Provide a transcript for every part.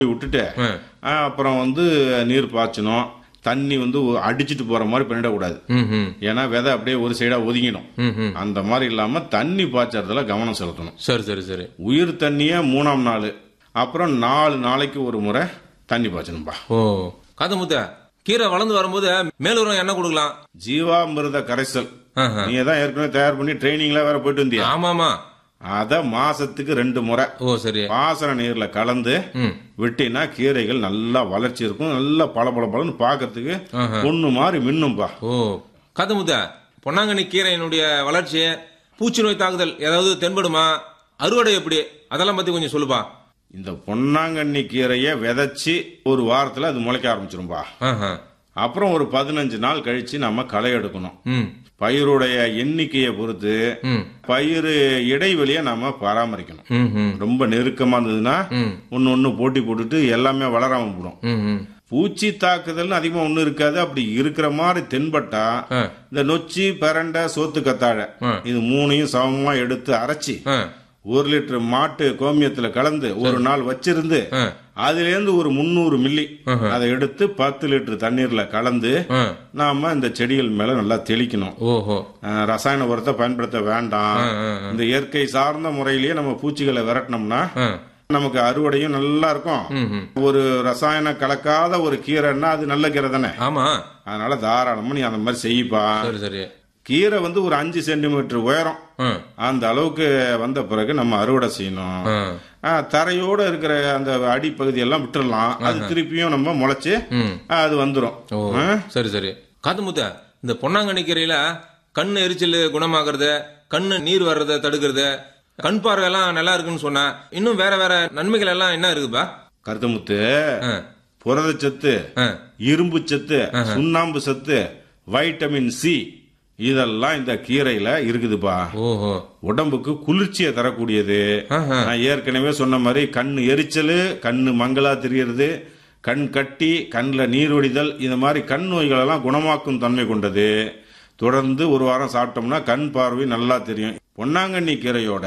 விட்டுட்டு ஆ. ஆ, அப்புறம் வந்து நீர் பாய்ச்சணும் தண்ணி வந்து ஒ- அடிச்சிட்டு போற மாதிரி பண்ணிடக்கூடாது ம் ம் ஏன்னா விதை அப்படியே ஒரு சைடா ஒதுங்கிடும் ம் ம் அந்த மாதிரி இல்லாம தண்ணி பாய்ச்சறதுல கவனம் செலுத்தணும் சரி சரி சரி உயிர் தண்ணிய மூணாம் நாள் அப்புறம் நாலு நாளைக்கு ஒரு முறை தண்ணி பாய்ச்சணும்பா ஓ காதமுத்த கீரை வளர்ந்து வரும்போது மேலுரம் என்ன கொடுக்கலாம் ஜீவாமிர்த கரைசல் ஆஹா. நீ தான் ஏற்கனவே தயார் பண்ணி ட்ரைனிங்ல வேற போயிட்டு வந்தியா ஆமாமா அத மாசத்துக்கு ரெண்டு முறை ஓ சரி பாசன நீர்ல கலந்து ம் விட்டினா கீரைகள் நல்லா வளர்ச்சி இருக்கும் நல்லா பல பல பலன்னு பாக்கிறதுக்கு ஆஹா. பொண்ணு மாதிரி மின்னும்பா ஓ காதமுத்த பொன்னாங்கண்ணி கீரையினுடைய வளர்ச்சி பூச்சி நோய் தாக்குதல் ஏதாவது தென்படுமா அறுவடை எப்படி அதெல்லாம் பத்தி கொஞ்சம் சொல்லுப்பா இந்த பொன்னாங்கண்ணி கீரையை விதைச்சி ஒரு வாரத்துல அது முளைக்க ஆரம்பிச்சிரும்பா ஆஹா. அப்புறம் ஒரு பதினஞ்சு நாள் கழிச்சு நம்ம களை எடுக்கணும் ம் பயிருடைய எண்ணிக்கையை பொறுத்து ம் பயிர் இடைவெளியை நாம பராமரிக்கணும் ம் ம் ரொம்ப நெருக்கமா இருந்ததுன்னா ம் ஒன்னு ஒன்னு போட்டி போட்டுட்டு எல்லாமே வளராம போடும் ம் ம் பூச்சி தாக்குதல்னு அதிகமா ஒண்ணும் இருக்காது அப்படி இருக்கிற மாதிரி தென்பட்டா ஆ. இந்த நொச்சி பரண்டை சோத்து கத்தாழை ஆ. இது மூணையும் சமமா எடுத்து அரைச்சி ஆ ஒரு லிட்டர் மாட்டு கோமியத்துல கலந்து ஒரு நாள் வச்சிருந்து ஆ அதுல இருந்து ஒரு முந்நூறு மில்லி அதை எடுத்து பத்து லிட்டர் தண்ணீர்ல கலந்து ஆ நாம இந்த செடிகள் மேல நல்லா தெளிக்கணும் ஓஹோ அஹ், ரசாயன உரத்தை பயன்படுத்த வேண்டாம் ஆ, ஆ, ஆ. இந்த இயற்கை சார்ந்த முறையிலேயே நம்ம பூச்சிகளை விரட்டினோம்னா ஆ நமக்கு அறுவடையும் நல்லா இருக்கும் ம் ம் ஒரு ரசாயன கலக்காத ஒரு கீரைன்னா அது நல்ல கீரை தானே ஆமா அதனால தாராளமா நீ அந்த மாதிரி செய்ப்பா சரி சரி கீரை வந்து ஒரு அஞ்சு சென்டிமீட்டர் உயரம் ஆ அந்த அளவுக்கு வந்த பிறகு நம்ம அறுவடை செய்யணும் ஆ ஆ, தரையோட இருக்கிற அந்த அடிப்பகுதி எல்லாம் விட்டுறலாம் அது திருப்பியும் நம்ம முளைச்சு ம் அது வந்துடும் ஓ சரி சரி காத்துமுத்த இந்த பொன்னாங்கண்ணி கீரையில கண் எரிச்சல் குணமாகறது கண்ணு நீர் வர்றதை தடுக்கிறது கண் பார்வை எல்லாம் நல்லா இருக்குன்னு சொன்னா இன்னும் வேற வேற நன்மைகள் எல்லாம் என்ன இருக்குப்பா கருத்தமுத்து ஆ, புரதச்சத்து ஆ, இரும்பு சத்து சுண்ணாம்பு சத்து வைட்டமின் சி இதெல்லாம் இந்த கீரையில இருக்குதுப்பா ஓஹோ உடம்புக்கு குளிர்ச்சியை தரக்கூடியது ஆஹா. நான் ஏற்கனவே சொன்ன மாதிரி கண்ணு எரிச்சல் கண்ணு மங்களா தெரியறது கண் கட்டி கண்ணில் நீர் வடிதல் இந்த மாதிரி கண் நோய்கள் எல்லாம் குணமாக்கும் தன்மை கொண்டது தொடர்ந்து ஒரு வாரம் சாப்பிட்டோம்னா கண் பார்வை நல்லா தெரியும் பொன்னாங்கண்ணி கீரையோட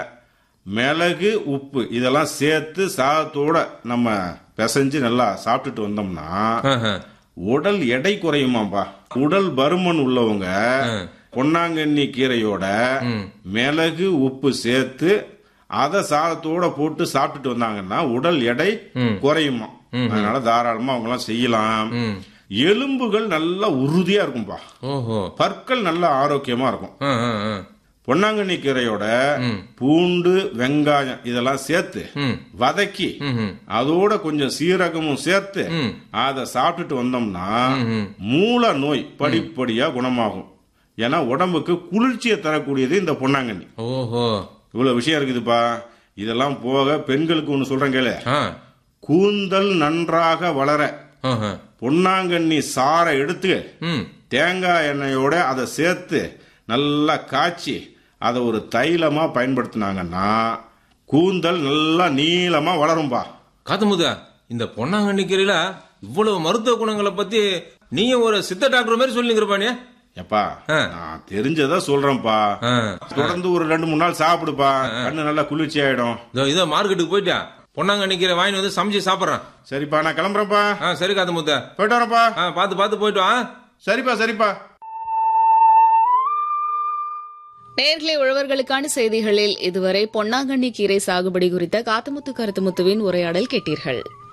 மிளகு உப்பு இதெல்லாம் சேர்த்து சாதத்தோட நம்ம பிசைஞ்சு நல்லா சாப்பிட்டுட்டு வந்தோம்னா ஆஹா. உடல் எடை குறையுமாப்பா உடல் பருமன் உள்ளவங்க பொன்னாங்கண்ணி கீரையோட மிளகு உப்பு சேர்த்து அத சாதத்தோட போட்டு சாப்பிட்டுட்டு வந்தாங்கன்னா உடல் எடை குறையுமா அதனால தாராளமா அவங்க எல்லாம் செய்யலாம் ம். எலும்புகள் நல்லா உறுதியா இருக்கும்பா ஓஹோ பற்கள் நல்லா ஆரோக்கியமா இருக்கும் ஆ, ஆ, ஆ. பொன்னாங்கண்ணி கீரையோட பூண்டு வெங்காயம் இதெல்லாம் சேர்த்து ம். வதக்கி ம்ஹும். அதோட கொஞ்சம் சீரகமும் சேர்த்து ம். அதை சாப்பிட்டுட்டு வந்தோம்னா ம்ஹும். மூல நோய் படிப்படியா குணமாகும் ஏன்னா உடம்புக்கு குளிர்ச்சியை தரக்கூடியது இந்த பொன்னாங்கண்ணி ஓஹோ இவ்வளவு விஷயம் இருக்குதுப்பா இதெல்லாம் போக பெண்களுக்கு ஒண்ணு சொல்றேன் கேளு ஆ கூந்தல் நன்றாக வளர ஆஹா. பொன்னாங்கண்ணி சாறை எடுத்து ம் தேங்காய் எண்ணெயோட அதை சேர்த்து நல்லா காய்ச்சி அதை ஒரு தைலமா பயன்படுத்தினாங்கன்னா கூந்தல் நல்லா நீளமா வளரும்பா காத்தமுதா இந்த பொன்னாங்கண்ணி கீரையில இவ்வளவு மருத்துவ குணங்களை பத்தி நீயும் ஒரு சித்த டாக்டர் மாதிரி சொல்லிங்கிறப்பா நீ எப்பா ஆ. நான் தெரிஞ்சதா சொல்றேன்ப்பா ஆ. தொடர்ந்து ஒரு ரெண்டு மூணு நாள் சாப்பிடுப்பா கண்ணு நல்லா குளிர்ச்சி ஆயிடும் இதோ இதோ மார்க்கெட்டுக்கு போயிட்டா பொன்னாங்கண்ணி கீரை வாங்கி வந்து சமைச்சு சாப்பிட்றேன் சரிப்பா நான் கிளம்புறேன்ப்பா ஆ சரி காத்தமுத்தா போயிட்டு வரேன்ப்பா ஆ பார்த்து பார்த்து போயிட்டு வா சரிப்பா சரிப்பா நேர்களே உழவர்களுக்கான செய்திகளில் இதுவரை பொன்னாங்கண்ணி கீரை சாகுபடி குறித்த காத்தமுத்து கருத்துமுத்துவின் உரையாடல் கேட்டீர்கள்